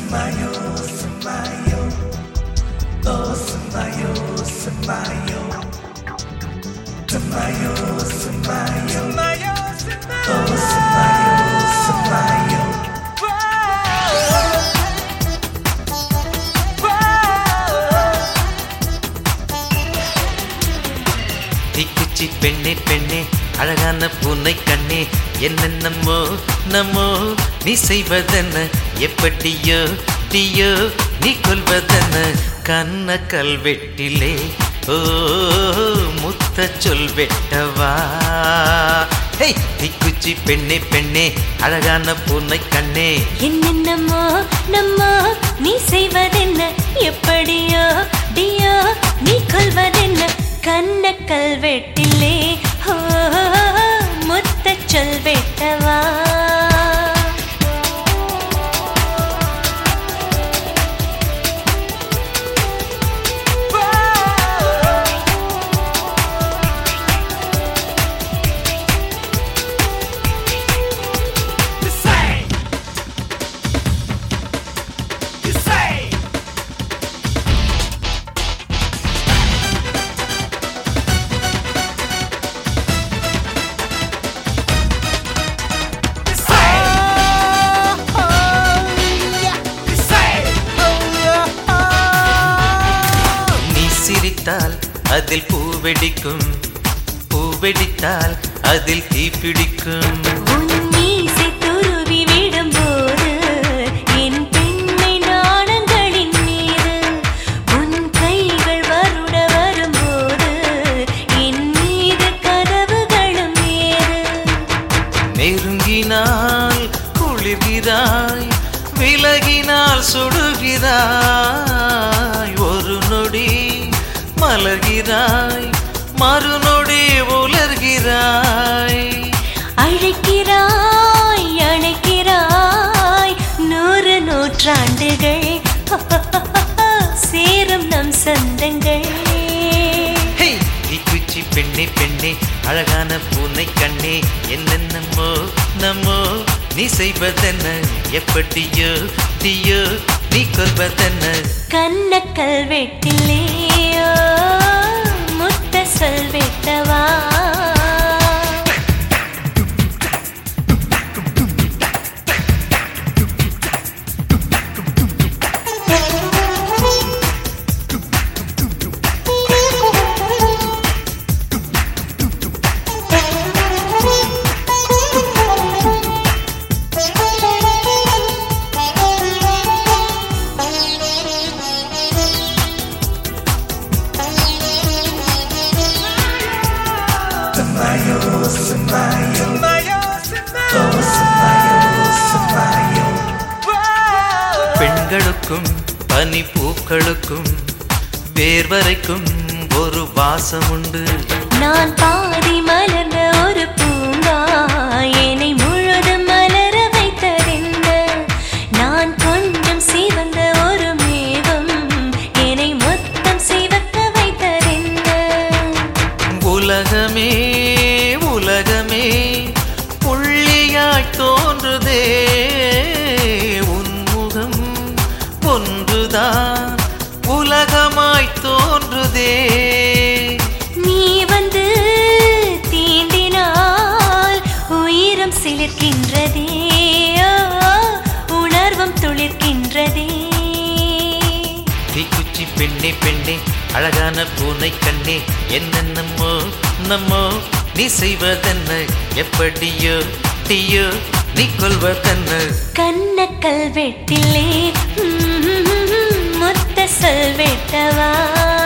Samayo, Samayo, oh Samayo, Samayo, Samayo, Samayo, oh Samayo, Samayo. தீக்குச்சி பெண்ணே பெண்ணே அழகான பூனை கண்ணே என்னென்னமோ நம்மோ நீ செய்வதென்ன எப்படியோ நீயோ நீ கொள்வதென்ன கண்ண கல்வெட்டிலே ஓ முத்த சொல் வெட்டவா ஹே தீக்குச்சி பெண்ணே பெண்ணே அழகான பூனை கண்ணே என்னென்னமோ நம்மோ நீ செய்வதென்ன எப்படியோ டியோ நீ கொள்வதென்ன கண்ண கல்வெட்டிலே ஹோ முத்த சொல் வெட்டவா You say, you say. You say, you say, நீ சிரித்தால் அதில் பூவெடிக்கும் பூவெடித்தால் அதில் தீப்பிடிக்கும் உன் மீசை துருவி விடும்போது என் பெண்மை நாணங்களின் மீது உன் கைகள் வருட வரும்போது என் மீது கதவுகளும் ஏறு நெருங்கினால் குளிர்கிறாய் விலகினால் சுடுகிறாய் ஒரு நொடி மலர்கிறாய் மறுநொடி உலர்கிறாய் அழைக்கிறாய் அழைக்கிறாய் நூறு நூற்றாண்டுகள் சேரும் நம் சொந்தங்கள் ஹே தீக்குச்சி பெண்ணே பெண்ணே அழகான பூனை கண்ணே என்னென்னமோ நம்மோ நீ செய்வதென்ன எப்படியோ நீயோ நீ கொள்வதென்ன கண்ண கல்வெட்டிலேயோ முத்த சொல் வெட்டவா Samayo, Samayo, oh Samayo, Samayo. பெண்களுக்கும் பனி பூக்களுக்கும் வேர்வரைக்கும் ஒரு வாசம் உண்டு நான் பாதி மலர்ந்த ஒரு பூங்கா என்னை முழுதும் மலர வைத்ததென்ன நான் கொஞ்சம் சிவந்த ஒரு மேகம் என்னை மொத்தம் சிவக்க வைத்ததென்ன உலகமே உலகமே புள்ளியாய் தோன்றுதே உன்முகம் ஒன்றுதான் உலகமாய் தோன்றுதே நீ வந்து தீண்டினால் உயிரம் சிலிர்க்கின்றதே ஓ, உணர்வும் துளிர்க்கின்றதே தீக்குச்சி பெண்ணே பெண்ணே அழகான பூனை கண்ணே என்னென்னமோ நம்மோ நீ செய்வதென்ன எப்படியோ தீயோ நீ கொள்வதென்ன கண்ண கல்வெட்டிலே ம், முத்த சொல் வெட்டவா